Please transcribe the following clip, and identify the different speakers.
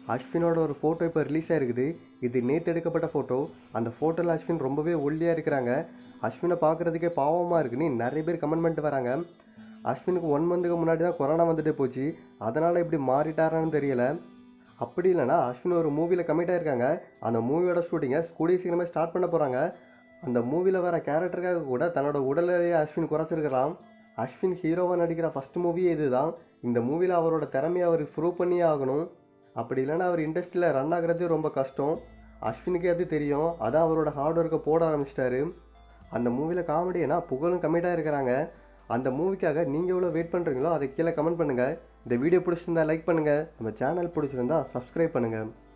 Speaker 1: அஸ்வினோட ஒரு ஃபோட்டோ இப்போ ரிலீஸ் ஆயிருக்குது இது நேற்று எடுக்கப்பட்ட ஃபோட்டோ அந்த ஃபோட்டோவில் அஸ்வின் ரொம்பவே ஒல்லியாக இருக்கிறாங்க அஸ்வினை பார்க்குறதுக்கே பாவமாக இருக்குன்னு நிறைய பேர் கமெண்ட் பண்ணிட்டு வராங்க அஸ்வினுக்கு ஒன் மந்த்துக்கு முன்னாடி தான் கொரோனா வந்துட்டு போச்சு அதனால் இப்படி மாறிட்டாரான்னு தெரியல அப்படி இல்லைன்னா அஸ்வின் ஒரு மூவியில் கமிட் ஆயிருக்காங்க அந்த மூவியோட ஷூட்டிங்கை கூடிய சீக்கிரமே ஸ்டார்ட் பண்ண போகிறாங்க அந்த மூவியில் வர கேரக்டருக்காக கூட தன்னோட உடல் எடையை அஸ்வின் குறைச்சிருக்கலாம் அஸ்வின் ஹீரோவாக நடிக்கிற ஃபஸ்ட் மூவியே இதுதான் இந்த மூவியில் அவரோட திறமையை அவர் ப்ரூவ் பண்ணியே ஆகணும் அப்படி இல்லைன்னா அவர் இண்டஸ்ட்ரியில் ரன் ஆகுறது ரொம்ப கஷ்டம் அஸ்வினுக்கே அது தெரியும் அதான் அவரோட ஹார்ட் ஒர்க்கை போட ஆரம்பிச்சிட்டாரு அந்த மூவியில் காமெடினா புகழும் கம்மிட்டாக இருக்கிறாங்க அந்த மூவிக்காக நீங்கள் எவ்வளோ வெயிட் பண்ணுறீங்களோ அதை கீழே கமெண்ட் பண்ணுங்கள் இந்த வீடியோ பிடிச்சிருந்தா லைக் பண்ணுங்கள் நம்ம சேனல் பிடிச்சிருந்தா சப்ஸ்கிரைப் பண்ணுங்கள்